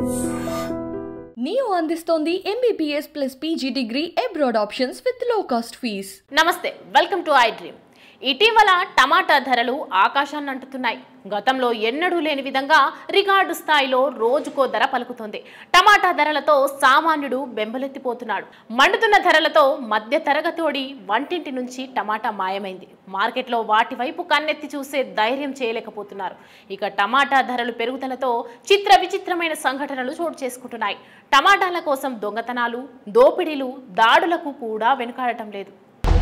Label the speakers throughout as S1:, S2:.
S1: neo అందిస్తోంది MBBS plus PG degree abroad options with low cost fees
S2: నమస్తే welcome to I dream ఇటీవల టమాటా ధరలు ఆకాశాన్ని అంటుతున్నాయి గతంలో ఎన్నడూ లేని విధంగా రికార్డు స్థాయిలో రోజుకో ధర పలుకుతుంది టమాటా ధరలతో సామాన్యుడు బెంబలెత్తిపోతున్నాడు మండుతున్న ధరలతో మధ్య తరగతోడి వంటింటి నుంచి టమాటా మాయమైంది మార్కెట్లో వాటి వైపు కన్నెత్తి చూసే ధైర్యం చేయలేకపోతున్నారు ఇక టమాటా ధరలు పెరుగుదలతో చిత్ర విచిత్రమైన సంఘటనలు చోటు చేసుకుంటున్నాయి టమాటాల కోసం దొంగతనాలు దోపిడీలు దాడులకు కూడా వెనుకాడటం లేదు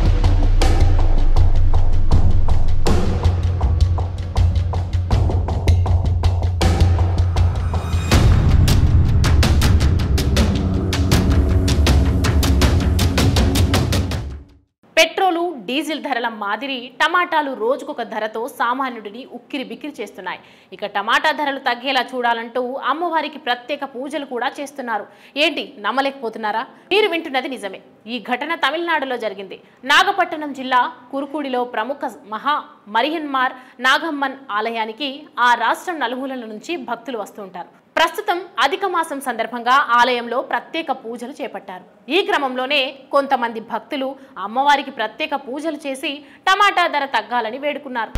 S2: పెట్రోలు డీజిల్ ధరల మాదిరి టమాటాలు రోజుకొక ధరతో సామాన్యుడిని ఉక్కిరి బిక్కిరి చేస్తున్నాయి ఇక టమాటా ధరలు తగ్గేలా చూడాలంటూ అమ్మవారికి ప్రత్యేక పూజలు కూడా చేస్తున్నారు ఏంటి నమ్మలేకపోతున్నారా మీరు వింటున్నది నిజమే ఈ ఘటన తమిళనాడులో జరిగింది నాగపట్టణం జిల్లా కురుకూడిలో ప్రముఖ మహా మరియన్మార్ నాగమ్మన్ ఆలయానికి ఆ రాష్ట్రం నలుమూలల నుంచి భక్తులు వస్తుంటారు ప్రస్తుతం అధిక మాసం సందర్భంగా ఆలయంలో ప్రత్యేక పూజలు చేపట్టారు ఈ క్రమంలోనే కొంతమంది భక్తులు అమ్మవారికి ప్రత్యేక పూజలు చేసి టమాటా ధర తగ్గాలని వేడుకున్నారు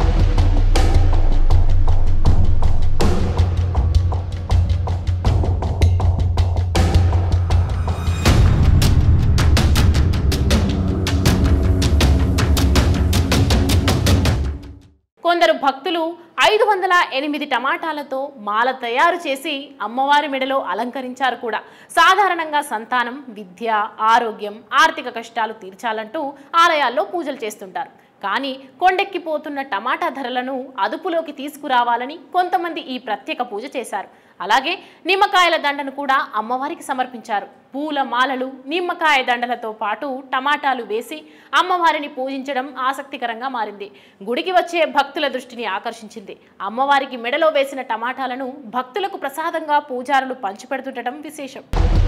S2: కొందరు భక్తులు ఐదు వందల ఎనిమిది టమాటాలతో మాల తయారు చేసి అమ్మవారి మెడలో అలంకరించారు కూడా సాధారణంగా సంతానం విద్య ఆరోగ్యం ఆర్థిక కష్టాలు తీర్చాలంటూ ఆలయాల్లో పూజలు చేస్తుంటారు కానీ కొండెక్కిపోతున్న టమాటా ధరలను అదుపులోకి తీసుకురావాలని కొంతమంది ఈ ప్రత్యేక పూజ చేశారు అలాగే నిమ్మకాయల దండను కూడా అమ్మవారికి సమర్పించారు పూల మాలలు నిమ్మకాయ దండలతో పాటు టమాటాలు వేసి అమ్మవారిని పూజించడం ఆసక్తికరంగా మారింది గుడికి వచ్చే భక్తుల దృష్టిని ఆకర్షించింది అమ్మవారికి మెడలో వేసిన టమాటాలను భక్తులకు ప్రసాదంగా పూజారులు పంచిపెడుతుండటం విశేషం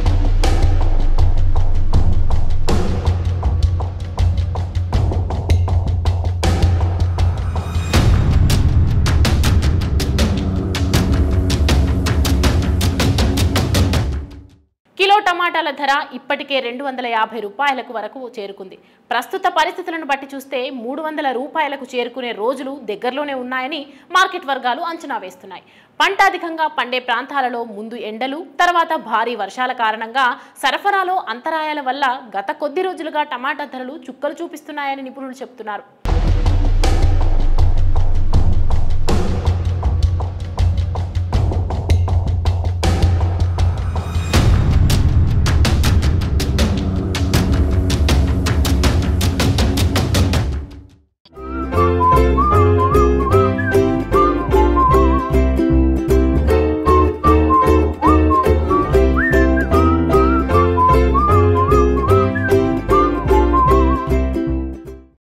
S2: కిలో టమాటాల ధర ఇప్పటికే రెండు వందల యాభై రూపాయలకు వరకు చేరుకుంది ప్రస్తుత పరిస్థితులను బట్టి చూస్తే మూడు వందల రూపాయలకు చేరుకునే రోజులు దగ్గరలోనే ఉన్నాయని మార్కెట్ వర్గాలు అంచనా వేస్తున్నాయి పంట అధికంగా పండే ప్రాంతాలలో ముందు ఎండలు తర్వాత భారీ వర్షాల కారణంగా సరఫరాలో అంతరాయాల వల్ల గత కొద్ది రోజులుగా టమాటా ధరలు చుక్కలు చూపిస్తున్నాయని నిపుణులు చెబుతున్నారు